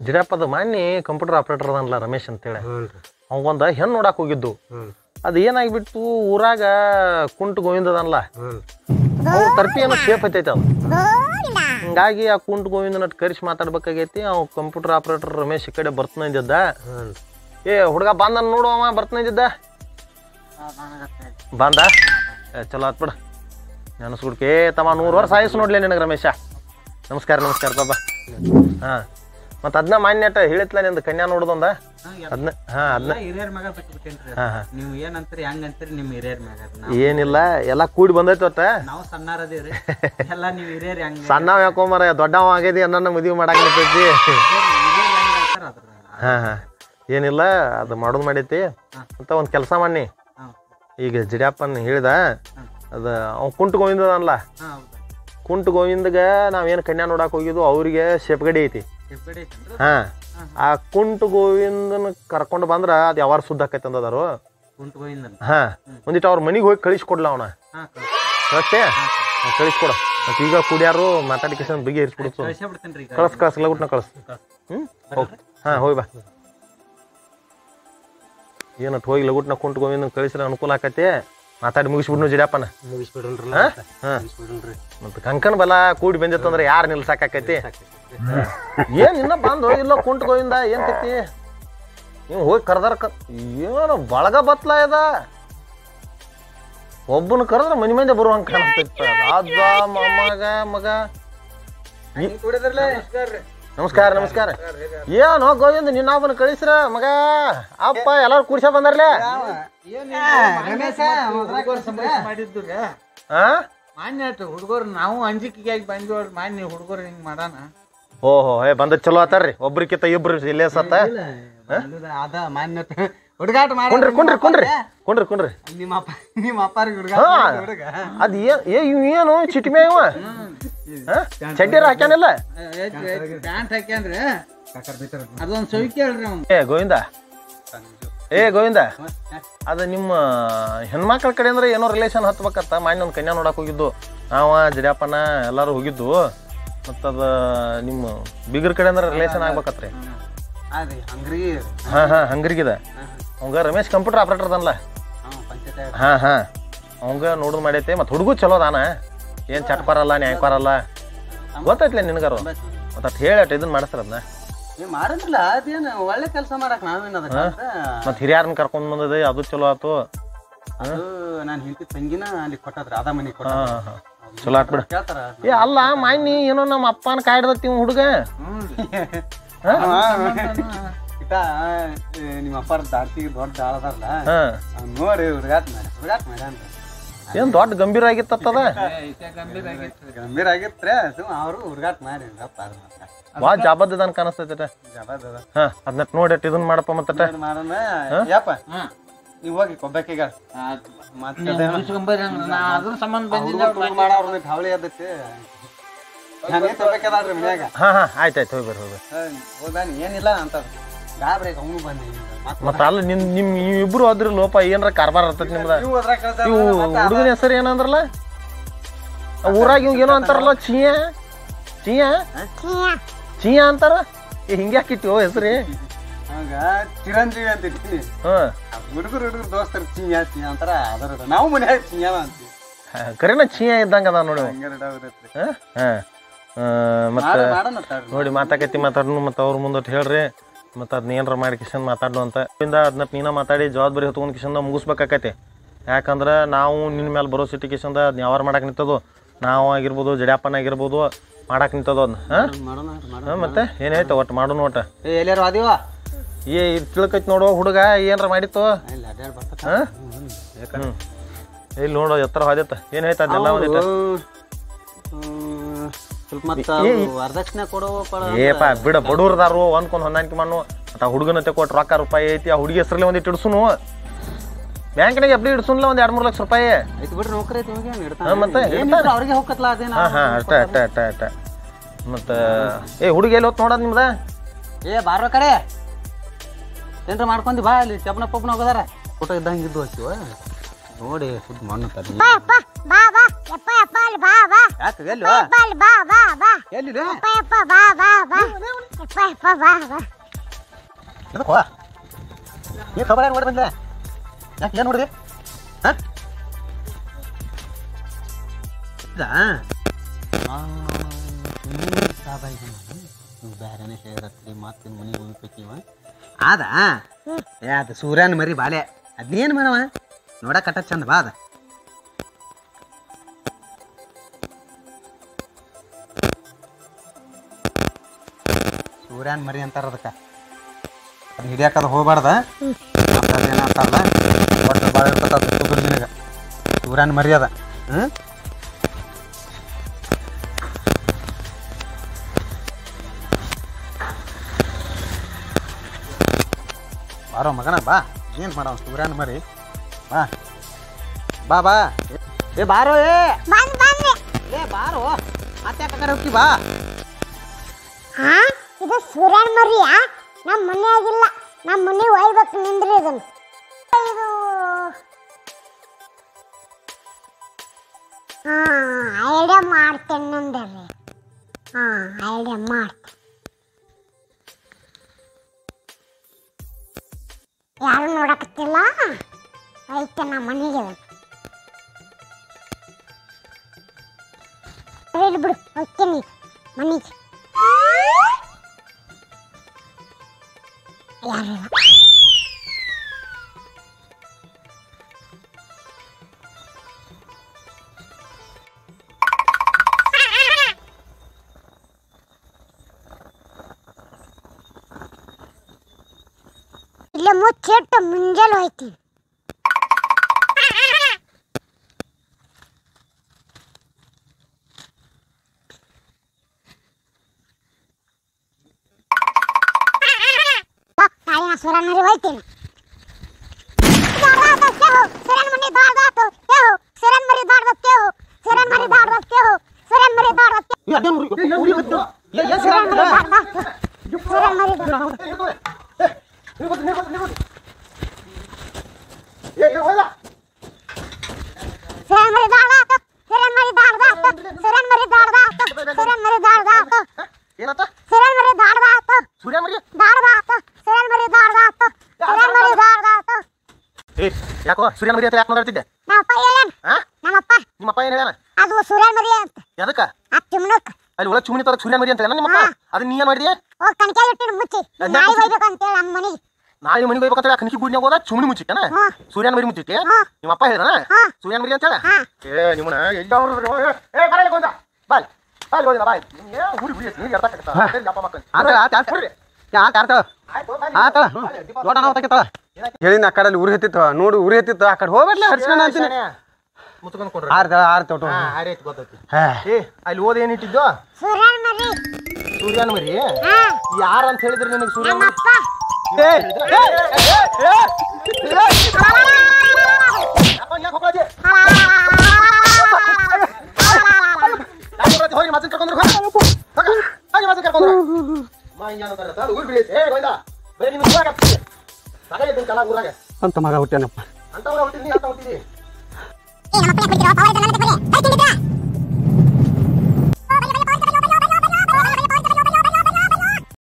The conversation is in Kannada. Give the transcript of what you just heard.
ಜಿಡಪ್ಪದ ಮಾನ್ಯ ಕಂಪ್ಯೂಟರ್ ಆಪ್ರೇಟರ್ ಅದನ್ಲ ರಮೇಶ್ ಅಂತೇಳಿ ಹ್ಞೂ ರೀ ಅವಂಗೊಂದು ಹೆಣ್ಣು ನೋಡಕ್ ಹೋಗಿದ್ದು ಹ್ಞೂ ಅದು ಏನಾಗ್ಬಿಟ್ಟು ಊರಾಗ ಕುಂಟು ಗೋವಿಂದ ಅದನ್ಲ ಹ್ಞೂ ಅವ್ರ ತರ್ಪಿ ಏನೋ ಸೇಫ್ ಐತೈತೆ ಅದು ಹಿಂಗಾಗಿ ಆ ಕುಂಟು ಗೋವಿಂದನ ಕರೆಸಿ ಮಾತಾಡ್ಬೇಕಾಗೈತಿ ಅವ್ ಕಂಪ್ಯೂಟರ್ ಆಪ್ರೇಟರ್ ರಮೇಶ್ ಈ ಕಡೆ ಬರ್ತನ ಇದ್ದಿದ್ದ ಹ್ಞೂ ಏ ಹುಡುಗ ಬಂದ ನೋಡು ಅವ ಬರ್ತನ ಇದ್ದಿದ್ದ ಬಂದ ಏ, ಚಲೋ ಆತ್ ಬಿಡ ನೆನಸ್ಬಿಡ್ಕೆ ಏ ತಮ್ಮ ನೂರು ವರ್ಷ ಆಯಸ್ಸು ನೋಡ್ಲಿ ನಿನಗೆ ರಮೇಶ ನಮಸ್ಕಾರ ನಮಸ್ಕಾರ ಬಾಬಾ ಹಾಂ ಮತ್ತು ಅದನ್ನ ಮಾನ್ಯಟ ಹೇಳಿತ್ಲ ನಿಂದು ಕನ್ಯಾ ನೋಡ್ದೊಂದ ಅದನ್ನ ಹಾಂ ಅದನ್ನ ಹಿರಿಯರ್ ಮ್ಯಾಗ ಬಿಟ್ಟು ಬಿಟ್ಟೇನ್ರಿ ಹಾಂ ಹಾಂ ನೀವು ಏನಂತೀರಿ ಹೆಂಗ್ ಅಂತೀರಿ ನಿಮ್ ಹಿರಿಯರ್ ಮ್ಯಾಗ ಅದ್ ನಾವ್- ಏನಿಲ್ಲ ಎಲ್ಲ ಕೂಡಿ ಬಂದೈತಿ ಒತ್ತ ನಾವು ಸಣ್ಣಾರ ಅದೀವ್ರಿ ಎಲ್ಲ ನೀವು ಹಿರಿಯರ್ ಹೆಂಗ್ ಸಣ್ಣವ ಯಾಕೊಂಬರ ದೊಡ್ಡವ ಆಗೈತಿ ಅನ್ನ ಮದುವೆ ಮಾಡಾಕತ್ತೈತಿ ಹಿರಿಯರ್ ಹೆಂಗ್ ಹೇಳ್ತಾರ ಅದ್ರ ಹಾಂ ಹಾಂ ಏನಿಲ್ಲ ಅದು ಮಾಡೋದು ಮಾಡೈತಿ ಅಂತ ಒಂದು ಕೆಲಸ ಮಾಡಿ ಹಾಂ ಈಗ ಜಿಡ್ಯಾಪ್ಪನ್ ಹೇಳಿದ ಅದು ಅವ್ ಕುಂಟು ಗೋವಿಂದ ಅನ್ಲ ಹಾಂ ಹೌದಾ ಕುಂಟು ಗೋವಿಂದಗ ನಾವೇನು ಕನ್ಯಾ ನೋಡಕ್ ಹೋಗಿದ್ವು ಅವ್ರಿಗೆ ಶೆಪ್ಗಡಿ ಐತಿ ಹೆಬ್ಬಡಿ ಐತೇನ್ರಿ ಹಾ ಆ ಕುಂಟು ಗೋವಿಂದನ ಕರ್ಕೊಂಡು ಬಂದ್ರ ಅದು ಯಾವಾರ ಸುದ್ದ ಆಕೈತೆ ಅಂದದಾರು ಕುಂಟ್ ಗೋವಿಂದನ್ ಹಾ ಒಂದಿಟ್ಟು ಅವ್ರ ಮನಿಗೆ ಹೋಗಿ ಕಳಿಸ್ಕೊಡ್ಲ ಅವನ ಹಾಂ ಕಳಿಸ್ತೇ ಕಳಿಸ್ಕೊಡ ಮತ್ತೆ ಈಗ ಕುಡಿಯಾರು ಮಾತಾಡಿಕೇಶನ್ ಬಿಗಿ ಇರಿಸ್ಬಿಡ್ತು ಕಳ್ಸೇ ಬಿಡ್ತೇನ್ರಿ ಈಗ ಕಳ್ಸ್ ಕಳ್ಸ್ ಲಗುಟ್ನ ಕಳ್ಸ್ ಹ್ಮ್ ಹೋಗ್ ಹಾ ಹೋಗಿ ಬಾ ಏನಟ್ ಹೋಗಿ ಲಗುಟ್ನ ಕುಂಟು ಗೋವಿಂದನ ಕಳಿಸ್ರೆ ಅನುಕೂಲ ಆಕತಿ ಮಾತಾಡಿ ಮುಗಿಸ್ಬಿಡ್ನು ಜಿಡ್ಯಾಪನ ಮುಗಿಸ್ಬಿಡ್ರಿ ಹಾ ಹಾ ಮುಗಿಸ್ಬಿಡ್ರಿ ಮತ್ತೆ ಕಂಕನ್ ಬಲ ಕೂಡಿ ಬಂದಿತ್ತಂದ್ರೆ ಯಾರು ನಿಲ್ಸಾಕೈತಿ ಏನ್ ಇನ್ನ ಬಂದು ಇಲ್ಲ ಕುಂಟ್ ಗೋವಿಂದ ಏನ್ ಕತಿ ನೀವು ಹೋಗಿ ಕರ್ದಾರ ಕ ಏನು ಬಳಗ ಬತ್ಲ ಇದ ಒಬ್ಬನ ಕರೆದ್ರೆ ಮನಿ ಮಂದಿ ಬರುವಂಗ ಕಾಣಿಸ್ತೈತಿ ಅಜ್ಜ ಮೊಮ್ಮಗ ಮಗ ನಮಸ್ಕಾರ ನಮಸ್ಕಾರ ಏನು ಗೋವಿಂದ ನಿನ್ನ ಒಬ್ಬನ ಕಳಿಸ್ರ ಮಗ ಅಪ್ಪ ಎಲ್ಲಾರು ಕುಡ್ಸ ಬಂದಾರ್ಲೆ ಮಾಡಿದ್ದು ಹಾ ಮಾನ್ಯ ಹುಡುಗರು ನಾವು ಅಂಜಿಕೆಗಾಗಿ ಬಂದಿವ್ ಮಾನ್ಯ ಹುಡುಗರು ಹಿಂಗ್ ಮಾಡಾನ ಓಹೋ ಏ ಬಂದ ಚಲೋ ಆತಾರ್ರಿ ಒಬ್ರಿಕಿಂತ ಇಬ್ರು ಇಲ್ಲೇ ಸತ್ತ ಅದ ಮಾನ್ಯತೆ ಹುಡುಗಾಟ ಮಾಡಿ ಕುಂಡ್ರಿ ಕುಂಡ್ರಿ ಕುಂಡ್ರಿ ಕುಂಡ್ರಿ ಕುಂಡ್ರಿ ನಿಮ್ಮ ಅಪ್ಪ ನಿಮ್ಮ ಅಪ್ಪಾರಿಗೆ ಹುಡುಗ ಹಾ ಅದ್ ಏನ್ ಏ ಇವ್ ಏನು ಚಿಟಿಮೆ ಇವ ಹಾ? ಚಡ್ಡಿಯರ್ ಹಾಕ್ಯಾನಿಲ್ಲ ಪ್ಯಾಂಟ್ ಹಾಕ್ಯಂದ್ರೆ ಅದೊಂದ್ ಸೌಕಿ ಹೇಳ್ರಿ ಅವ್ನು ಏ ಗೋವಿಂದ ಏ ಗೋವಿಂದ ಅದ ನಿಮ್ಮ ಹೆಣ್ಮಕ್ಳ ಕಡೆ ಅಂದ್ರೆ ಏನೋ ರಿಲೇಷನ್ ಹತ್ಬೇಕತ್ತ ಮಾನ್ಯ ಒಂದು ಕನ್ಯಾ ನೋಡಕ್ ಹೋಗಿದ್ದು ನಾವ ಜಡ್ಯಾಪನ ಎಲ್ಲಾರು ಹೋಗಿದ್ದು ಮತ್ತದ ನಿಮ್ಮ ಬಿಗರ್ ಕಡೆ ಅಂದ್ರೆ ರಿಲೇಷನ್ ಆಗ್ಬೇಕತ್ರಿ ಅದೇ ಹಂಗ್ರಿ ಹಾ ಹಾ ಹಂಗ್ರಿಗಿದೆ ಅವಂಗ ರಮೇಶ್ ಕಂಪ್ಯೂಟರ್ ಆಪರೇಟರ್ ಅದನ್ಲ ಪಂಚಾಯತ್ ಹಾ ಹಾ ಅವಂಗ ನೋಡುದು ಮಾಡೈತೆ ಮತ್ತೆ ಹುಡುಗು ಚಲೋ ಅದಾನ ಏನ್ ಚಟ್ಪಾರಲ್ಲ ನ್ಯಾಯಪಾರಲ್ಲ ಗೊತ್ತೈತ್ಲೆ ನಿನಗಾರು ಮತ್ತೆ ಅಟ್ ಹೇಳಿ ಅಟ್ ಇದನ್ನ ಮಾಡಿಸ್ತಾರ ಅದನ್ನ ಏ ಮಾಡಿದ್ರಲ್ಲ ಅದೇನು ಒಳ್ಳೆ ಕೆಲಸ ಮಾಡಕ್ ನಾವೇನ್ ಅದಕ್ಕ ಅಂತ ಮತ್ತೆ ಹಿರಿಯರನ್ನ ಕರ್ಕೊಂಡ್ ಬಂದದೆ ಅದು ಚಲೋ ಆತು ಅದು ನಾನು ಹಿಂತಿ ತಂಗಿನ ಅಲ್ಲಿ ಕೊಟ್ಟದ್ರ ಅದ ಮನೆ ಕೊಟ್ಟ ಹಾ ಹಾ ಚಲೋ ಆತ್ ಬಿಡ ಕೇಳ್ತಾರ ಏ ಅಲ್ಲ ಮಾಯ್ನಿ ಏನೋ ನಮ್ಮ ಅಪ್ಪನ ಕಾಯ್ದತ್ತಿ ಇವ್ ಹುಡುಗ ಇಟ ನಿಮ್ಮ ಅಪ್ಪಾರ ದಾಡ್ತಿಗೆ ದೊಡ್ಡ ದಾಳ ಅದಾರಲ್ಲ ಹಾ ಅವ್ನ್ ನೋಡಿ ಹುಡುಗಾಟ ಮಾಡಿ ಹುಡುಗಾಟ ಮಾಡಿ ಅಂತ ಏನ್ ದೊಡ್ಡ ಗಂಭೀರ ಆಗಿತ್ತದ ಗಂಭೀರ ಆಗಿತ್ರೆ ಸುಮ್ ಅವರು ಹುಡುಗಾಟ ಮಾಡಿ ಗಪ್ಪ ಅದ್ ಮಾತ್ರ. ವಾ ಜಾಬದ್ದನ್ ಕಾಣಿಸ್ತೈತೆ ಜಬರ್ದಸ್ತ್ ಅದ. ಹಾ ಅದನ್ನ ನೋಡಿ ಅಟ್ ಇದನ್ ಮಾಡಪ್ಪ ಮತ್ತ ನೋಡ್ ಮಾಡೋಣ ಯಪ್ಪ ನೀವ್ ಹೋಗಿ ಕೊಬ್ಬಕ್ಕಿಗ ಮತ್ತೆ ಅದ್ರ ಸಂಬಂಧ ಮಾಡೋರ್ ಹಾವಳಿ ಆದೈತಿ ಹಂಗೆ ತಗೋಬೇಕಾದ್ರಿ ಮನ್ಯಾಗ ಹಾ ಹಾ ಆಯ್ತಾಯ್ತು ಹೋಗಿ ಬರ್ರಿ ಹೋಗಿ ಹೋದಾನಿ ಏನಿಲ್ಲ ಅಂತ ಗಾಬ್ರಿ ಅವನು ಬಂದಿ ಮತ್ತೆ ಮತ್ತ ಅಲ್ಲ ನಿಮ್ ನಿಮ್ ಇಬ್ರು ಅದ್ರಿ ಲೋಪ ಏನ್ರ ಕಾರ್ಬಾರ್ ಇರ್ತೈತಿ ನಿಮ್ದ ನೀವು ಅದ್ರಾಗ ಕಳ್ಸ ಇವು ಹುಡುಗನ ಹೆಸರು ಏನಂದ್ರಲ್ಲ ಆ ಊರಾಗ ಇವ್ ಏನೋ ಅಂತಾರಲ್ಲ ಚಿಯ ಚಿಯ ಚಿಯ ಅಂತಾರ ಏ ಹಿಂಗೆ ಹಾಕಿಟ್ಟಿವೋ ಹೆಸರಿ ಹಂಗ ಚಿರಂಜೀವಿ ಅಂತ ಇಟ್ಟಿನಿ ಹ್ಮ್ ಹುಡುಗರು ಹುಡುಗರು ದೋಸ್ತರು ಚಿಂಯ ಚಿಂಯ ಅಂತಾರ ಅದರ ನಾವು ಮನ್ಯಾಗ ಚಿಂಯ ಅಂತೀವಿ ಕರೆನ ಚಿಯ ಇದ್ದಂಗ ಅದ ನೋಡಿ ಹಂಗೆ ರೆಡಿ ಆಗುತ್ತೆ ಹಾ ಹಾ ಆ, ಮತ್ತ ಮಾಡ ಮಾಡೋಣ ತಡ್ರಿ. ನೋಡಿ ಮಾತಾಕತಿ ಮಾತಾಡ್ನು ಮತ್ತೆ ಅವ್ರ ಮುಂದಟ್ ಹೇಳ್ರಿ ಮತ್ತೆ ಅದನ್ನ ಏನಾರ ಮಾಡಿ ಕಿಶನ್ ಮಾತಾಡ್ನು ಅಂತ ಇಂದ ಅದನ್ನ ನೀನ ಮಾತಾಡಿ ಜವಾಬ್ದಾರಿ ಹೊತ್ಕೊಂಡ್ ಕಿಶನ್ದ ಮುಗಿಸ್ಬೇಕಾಕತಿ ಯಾಕಂದ್ರೆ ನಾವು ನಿನ್ನ ಮೇಲೆ ಬರೋ ಸಿಟಿಕೇಶನ್ದ ಅದನ್ನ ಯಾವಾರ ಮಾಡಕ್ ನಿಂತದು ನಾವು ಆಗಿರ್ಬೋದು ಜಡ್ಯಾಪನ ಆಗಿರ್ಬೋದು ಮಾಡಕ್ ನಿಂತದು ಅದನ್ನ ಹಾ ಮಾಡೋಣ ಮಾಡೋಣ ಹಾ, ಮತ್ತೆ ಏನಾಯ್ತು ಒಟ್ಟು ಮಾಡೋನು ಒಟ್ಟು ಏ ಎಲ್ಲಾರು ಅದಿವ ಏ ಇದು ತಿಳ್ಕೈತಿ ನೋಡು ಹುಡುಗ ಏನಾರ ಮಾಡಿತ್ತು ಇಲ್ಲ ಅಡ್ಯಾಡ್ ಬರ್ತಾರ ಹಾ ಹ್ಮ್ ಇಲ್ಲಿ ನೋಡು ಎತ್ತರ ಹೋದೈತ ಏನಾಯ್ತು ಅದನ್ನೆಲ್ಲ ಒಂದಿಟ್ಟು ಸ್ವಲ್ಪ ಮತ್ತ ವರದಕ್ಷಿಣೆ ಕೊಡೋ ಕೊಡ ಏಪ ಬಿಡ ಬಡವ್ರದಾರು ಒಂದ್ಕೊಂಡ್ ಹೊಂದಾಣಿಕೆ ಮಾಡು ಮತ್ತ ಆ ಹುಡುಗನ ಕೊಟ್ಟು ರೊಕ್ಕ ರೂಪಾಯಿ ಐತಿ ಆ ಹುಡುಗಿ ಹೆಸರಲ್ಲಿ ಒಂದಿಟ್ಟು ಇಡ್ಸುನು ಬ್ಯಾಂಕ್ನಾಗ ಎಫ್ಡಿ ಇಡ್ಸುನ್ಲ ಒಂದ್ ಎರಡ್ ಮೂರ್ ಲಕ್ಷ ರೂಪಾಯಿ ಐತಿ ಬಿಡ್ರಿ ನೌಕರಿ ಐತಿ ಹೋಗಿ ಹಾ, ಇಡ್ತಾನ ಮತ್ತೆ ಏನಿದ್ರು ಅವ್ರಿಗೆ ಹೋಗತ್ಲ ಅದೇನ ಹಾ ಹಾ ಅಷ್ಟ ಅಷ್ಟ ಅಷ್ಟ ಅಷ್ಟ ಮತ್ತ ಏ ಹುಡುಗಿ ಎಲ್ಲಿ ಹೊತ್ತು ನೋಡೋದ್ ನಿಮ್ದ ಏ ಬಾರ ಕಡೆ ಏನ್ರ ಮಾಡ್ಕೊಂಡಿ ಬಾ ಅಲ್ಲಿ ಚಪ್ನ ಪಪ್ನ ಹೋಗದಾರ ಫೋಟೋ ಇದ್ದಂಗೆ ಇದ್ದು ಹಚ್ಚಿವ ನೋಡಿ ಸುದ್ದಿ ಮಣ್ಣು ತರ್ಲಿ ಯಪ್ಪ ಯಪ್ಪ ಅಲ್ಲಿ ಬಾ ಬಾ ಯಾಕೆ ಎಲ್ಲಿ ಯಪ್ಪ ಅಲ್ಲಿ ಬಾ ಬಾ ಬಾ ಎಲ್ಲಿ ಯಪ್ಪ ಯಪ್ಪ ಬಾ ಬಾ ಬಾ ಯಪ್ಪ ಯಪ್ಪ ಬಾ ಬಾ ಎದಕ್ಕೋ ನೀ ಖಬರ ನೋಡಿ ಬಂದೆ ಯಾಕೆ ಏನು ನೋಡಿದೆ ಹಾಂ ಬೇರೆನೇ ಹೇಳಿರತ್ತಿ ಮತ್ತೆ ಮನೆಗೆ ಹೋಗ್ಬೇಕಿವ ಆದ ಏ ಅದು ಸೂರ್ಯನ ಮರಿ ಬಾಲೆ ಅದ್ನೇನು ಮಾಡವ ನೋಡಕ್ ಕಟ್ಟ ಚಂದ ಬಾ ಅದ ಸೂರ್ಯನ ಮರಿ ಅಂತಾರ ಅದಕ್ಕೆ ಅದು ಹಿಡಿಯಾಕದ ಹೋಗ್ಬಾರ್ದ ಮತ್ತೆ ಅದೇನ ಅಂತಾರಲ್ಲ ಒಟ್ಟು ಭಾಳ ಇರ್ತದ ಅದು ತುಗುರ್ ನಿನಗೆ ಸೂರ್ಯನ ಮರಿ ಅದ ಹ್ಞೂ ಬಾರೋ ಮಗನ ಬಾ ಏನು ಮಾಡೋ ಸೂರ್ಯನ ಮರಿ ಬಾ ಬಾ ಬಾ ಏ ಬಾರೋ ಏ ಬಂದ್ ಬಂದೆ ಏ ಬಾರೋ ಮತ್ತೆ ಯಾಕೆ ಹೋಗ್ತಿ ಬಾ ಹಾ ಇದು ಸೂರ್ಯನ ಮರಿಯಾ ನಮ್ಮ ಮನೆಯಾಗಿಲ್ಲ ನಮ್ಮ ಮನೆ ಒಯ್ಬೇಕು ನಿಂದ್ರಿ ಇದನ್ನು ಇದು ಹಾ ಐಡಿಯಾ ಮಾಡ್ತೇನೆ ನಂದರಿ ಹಾ ಐಡಿಯಾ ಮಾಡ್ತೇನೆ ಯಾರು ನೋಡಕತ್ತಿಲ್ಲ ಐತೆ ನಮ್ಮ ಮನೆಗೆ ಹೇಳಿ ಬಿಡು ಹೋಗ್ತೀನಿ ಮನೆಗೆ ಯಾರಿಲ್ಲ ಇಲ್ಲೇ ಮುಚ್ಚಿಟ್ಟು ಮುಂಜಾನೆ ಹೋಯ್ತೀನಿ ಬಾ, ನಾಳೆ ನಾ ಸೂರ್ಯನ ಮರಿ ಹೋಯ್ತೀನಿ ಸೂರ್ಯನ ಮರಿ ದಾಡ್ದಾತು ಕೇವು ಸೂರ್ಯನ ಮರಿ ದಾಡ್ದ ಕೇವು ಸೂರ್ಯನ ಮರಿ ದಾಡ್ದ ಕೇವು ಸೂರ್ಯನ ಮರಿ ದಾಡ್ದ ಸೂರ್ಯನ ಮರಿ ದಾಡ್ದಾತು ಸೂರ್ಯನ ಮರಿ ದಾಡ್ದ ಸೂರ್ಯನ ಮರಿ ದಾಡ್ದಾತು ಸೂರ್ಯನ ಮರಿ ದಾಡ್ದಾತು ಸೂರ್ಯನ ಮರಿ ದಾಡ್ದಾತು ಸೂರ್ಯನ ಮರಿ ದಾಡ್ದಾತು ಏನತ್ತ ಸೂರ್ಯನ ಮರಿ ದಾಡ್ದಾತು ಸೂರ್ಯ ಮರಿ ದಾಡ್ದಾತು ಸೂರ್ಯನ ಮರಿ ದಾಡ್ದಾತು ಸೂರ್ಯನ ಮರಿ ದಾಡ್ದಾತು ಏ ಯಾಕೋ ಸೂರ್ಯನ ಮರಿ ಅಂತ ಯಾಕೆ ಮಾತಾಡ್ತಿದ್ದೆ ನಮ್ಮಪ್ಪ ಹೇಳೇನ್ ಹಾ ನಮ್ಮಪ್ಪ ನಿಮ್ಮಪ್ಪ ಏನು ಹೇಳ್ಯಾನ ಅದು ಸೂರ್ಯನ ಮರಿ ಅಂತ ಎದಕ್ಕ ಆ ತಿಮ್ಮನಕ್ ಅಲ್ಲಿ ಒಳಗೆ ಚುಮನಿ ತರಕ್ ಸೂರ್ಯ ಮರಿ ಅಂತ ನಿಮ್ಮಪ್ಪ ಹಾ. ಅದನ್ನ ನೀ ಏನು ಮಾಡಿದ್ಯಾ ಹೋಗಿ ಕಣಕೆ ಇಟ್ಟಿನ ಮುಚ್ಚಿ ಅದ್ನ ನಾಯಿ ಮುಚ್ಚಿ? ಬೈಬೇಕು ಅಂತೇಳಿ ನಮ್ಮ ಮನೆಗೆ ನಾಳೆ ಮನೆಗೆ ಹೋಗ್ಬೇಕಂತ ಕಣಕಿ ಗುಡ್ನ್ಯಾಗ ಹೋದ ಚುಮನಿ ಮುಚ್ಚಿಟ್ಟನ ಹಾ. ಸೂರ್ಯನ ಮರಿ ಮುಚ್ಚಿಟ್ಟೆ ಹಾ. ನಿಮ್ಮಪ್ಪ ಹೇಳ್ದನ ಹಾ. ಸೂರ್ಯನ ಮರಿ ಅಂತ ಹೇಳ ಹಾ. ಏ ನಿಮ್ಮನ ಎಲ್ಲಾರು ಏ ಬರಲ್ಲ ಗೋಂದ ಬಾಯ್ ಬಾಯ್ ಗೋಂದ ಬಾಯ್ ಏ ಹುಡಿ ಹುಡಿ ನೀರು ಎರ್ತಾಕತ್ತ ಅಪ್ಪ ಮಕ್ಕಳು ಆತ ಆತ ಆತ ಯಾಕೆ ಆತ ಆತ ನೋಡ ನಾವು ತೆಗಿತಾಳ ಹೇಳಿನ ಆ ಕಡೆ ಊರಿ ಹತ್ತಿತ್ತು ನೋಡು ಊರಿ ಹತ್ತಿತ್ತು ಆ ಕಡೆ ಹೋಗ್ಬೇಡ್ಲ ಹರ್ಸ್ಕೊಂಡ ಅಂತೀನಿ ಮುತ್ಕೊಂಡ್ ಕೊಡ್ರಿ ಆರ್ತಾಳ ಆರ್ತ ಒಟ್ಟು ಹಾ ಆರೈತ್ ಗೊತ್ತೈತಿ ಹಾ ಏ ಅಲ್ಲಿ ಓದ್ ಏನಿಟ್ಟಿದ್ದು ಸೂರ್ಯನ ಮರಿ ಸೂರ್ಯನ ಮರಿ ಹಾ ಯಾರ ಅಂತ ಹೇಳಿದ್ರೆ ನಿನಗೆ ಸೂರ್ಯ ಮರಿ ನಮ್ಮಪ್ಪ ಏ, ಏ, ಏ, ಏ, ಏ, ಏ. ಯಾಕೋ ಯಾಕೆ ಹೋಗೋದಿ ಯಾಕೆ ಹೋಗಿ ಮಾತನ್ನ ಕರ್ಕೊಂಡ್ರು ಹೋಗಿ ಮಾತನ್ನ ಕರ್ಕೊಂಡ್ರು ಮಾ ಹಿಂಗೇನಂತಾರ ತಾಳು ಊರ್ ಬಿಡೈತೆ ಏ ಗೋಯ್ದ ಬರೀ ನಿಮ್ಗೆ ಊರಾಗ ಸಾಕಾಗೈತೆ ಕಲ ಊರಾಗ ಅಂತ ಮಗ ಹುಟ್ಟ್ಯಾನಪ್ಪ ಅಂತವ್ರ ಹುಟ್ಟಿದ್ನಿ ಅಂತ ಹುಟ್ಟಿದಿ ಏ, ನಮ್ಮಪ್ಪ ಯಾಕ್ ಬಿಡ್ತೀರೋ? ಪವರ್ ಇದೆ, ನನ್ನ